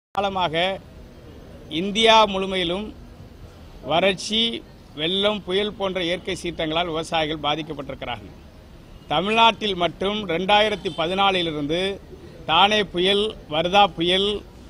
காலமாக இந்தியா முழுமையிலும் வறட்சி வெள்ளம் புயல் போன்ற இயற்கை சீற்றங்களால் விவசாயிகள் பாதிக்கப்பட்டிருக்கிறார்கள் தமிழ்நாட்டில் மட்டும் ரெண்டாயிரத்தி பதினாலிலிருந்து தானே புயல் வர்தா புயல்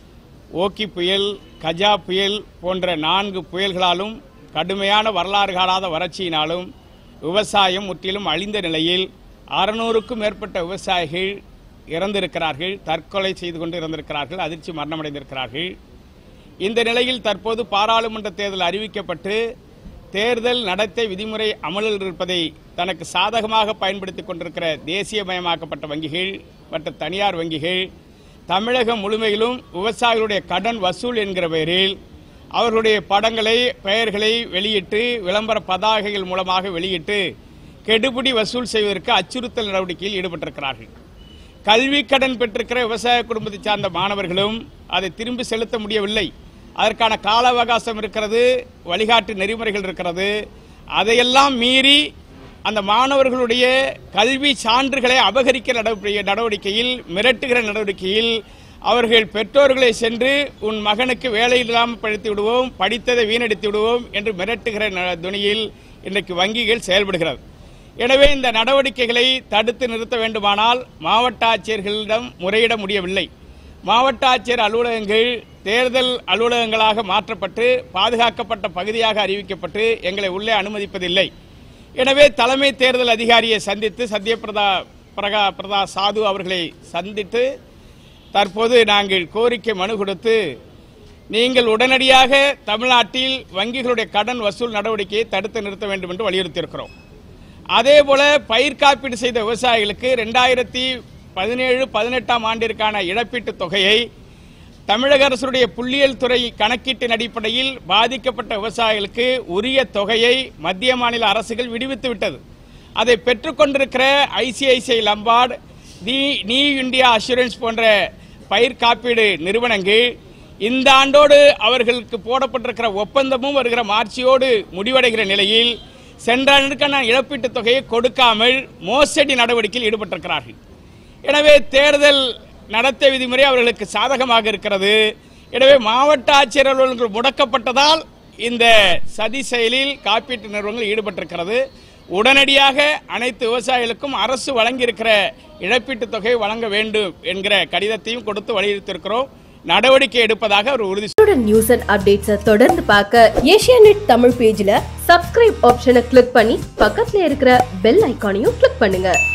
ஓக்கி புயல் கஜா புயல் போன்ற நான்கு புயல்களாலும் கடுமையான வரலாறு காணாத வறட்சியினாலும் விவசாயம் முற்றிலும் அழிந்த நிலையில் அறுநூறுக்கும் மேற்பட்ட விவசாயிகள் இறந்திருக்கிறார்கள் தற்கொலை செய்து கொண்டு இறந்திருக்கிறார்கள் அதிர்ச்சி மரணமடைந்திருக்கிறார்கள் இந்த நிலையில் தற்போது பாராளுமன்ற தேர்தல் அறிவிக்கப்பட்டு தேர்தல் நடத்தை விதிமுறை அமலில் இருப்பதை தனக்கு சாதகமாக பயன்படுத்திக் கொண்டிருக்கிற தேசியமயமாக்கப்பட்ட வங்கிகள் மற்ற தனியார் வங்கிகள் தமிழகம் முழுமையிலும் விவசாயிகளுடைய கடன் வசூல் என்கிற பெயரில் அவர்களுடைய படங்களை பெயர்களை வெளியிட்டு விளம்பர பதாகைகள் மூலமாக வெளியிட்டு கெடுபிடி வசூல் செய்வதற்கு அச்சுறுத்தல் நடவடிக்கையில் ஈடுபட்டிருக்கிறார்கள் கல்வி கடன் பெற்றிருக்கிற விவசாய குடும்பத்தை சார்ந்த மாணவர்களும் அதை திரும்பி செலுத்த முடியவில்லை அதற்கான கால அவகாசம் இருக்கிறது வழிகாட்டு நெறிமுறைகள் இருக்கிறது அதையெல்லாம் மீறி அந்த மாணவர்களுடைய கல்வி சான்றுகளை அபகரிக்கிற நடவடிக்கை- நடவடிக்கையில் மிரட்டுகிற நடவடிக்கையில் அவர்கள் பெற்றோர்களை சென்று உன் மகனுக்கு வேலை இல்லாமல் படித்து விடுவோம் படித்ததை வீணடித்து விடுவோம் என்று மிரட்டுகிற ந- துணியில் இன்றைக்கு வங்கிகள் செயல்படுகிறது எனவே இந்த நடவடிக்கைகளை தடுத்து நிறுத்த வேண்டுமானால் மாவட்ட ஆட்சியர்களிடம் முறையிட முடியவில்லை மாவட்ட ஆட்சியர் அலுவலகங்கள் தேர்தல் அலுவலகங்களாக மாற்றப்பட்டு பாதுகாக்கப்பட்ட பகுதியாக அறிவிக்கப்பட்டு எங்களை உள்ளே அனுமதிப்பதில்லை எனவே தலைமை தேர்தல் அதிகாரியை சந்தித்து சத்யபிரதா பிரகா பிரதா சாது அவர்களை சந்தித்து தற்போது நாங்கள் கோரிக்கை மனு கொடுத்து நீங்கள் உடனடியாக தமிழ்நாட்டில் வங்கிகளுடைய கடன் வசூல் நடவடிக்கையை தடுத்து நிறுத்த வேண்டும் என்று வலியுறுத்தியிருக்கிறோம் அதே போல பயிர் காப்பீடு செய்த விவசாயிகளுக்கு ரெண்டாயிரத்தி பதினேழு பதினெட்டாம் ஆண்டிற்கான இழப்பீட்டுத் தொகையை தமிழக அரசுடைய புள்ளியியல் துறை கணக்கீட்டின் அடிப்படையில் பாதிக்கப்பட்ட விவசாயிகளுக்கு உரிய தொகையை மத்திய மாநில அரசுகள் விடுவித்து விட்டது அதை பெற்றுக்கொண்டிருக்கிற ICICI Lombard the New India Assurance போன்ற பயிர் காப்பீடு நிறுவனங்கள் இந்த ஆண்டோடு அவர்களுக்கு போடப்பட்டிருக்கிற ஒப்பந்தமும் வருகிற மார்ச்சியோடு முடிவடைகிற நிலையில் சென்ற ஆண்டுக்கான இழப்பீட்டுத் தொகையை கொடுக்காமல் மோசடி நடவடிக்கையில் ஈடுபட்டிருக்கிறார்கள் எனவே தேர்தல் நடத்தை விதிமுறை அவர்களுக்கு சாதகமாக இருக்கிறது எனவே மாவட்ட ஆட்சியர் அலுவலகங்கள் முடக்கப்பட்டதால் இந்த சதி செயலில் காப்பீட்டு நிறுவனங்கள் ஈடுபட்டிருக்கிறது உடனடியாக அனைத்து விவசாயிகளுக்கும் அரசு வழங்கியிருக்கிற இழப்பீட்டுத் தொகை வழங்க வேண்டும் என்கிற கடிதத்தையும் கொடுத்து வலியுறுத்தியிருக்கிறோம் நடவடிக்கை எடுப்பதாக அவர் உறுதி உடனுக்குடன் நியூஸ் அண்ட் அப்டேட்ஸை தொடர்ந்து பார்க்க ஏஷியாநெட் தமிழ் பேஜ்ல சப்ஸ்கிரைப் ஆப்ஷனை கிளிக் பண்ணி பக்கத்துல இருக்கிற பெல் ஐகானையும் கிளிக் பண்ணுங்க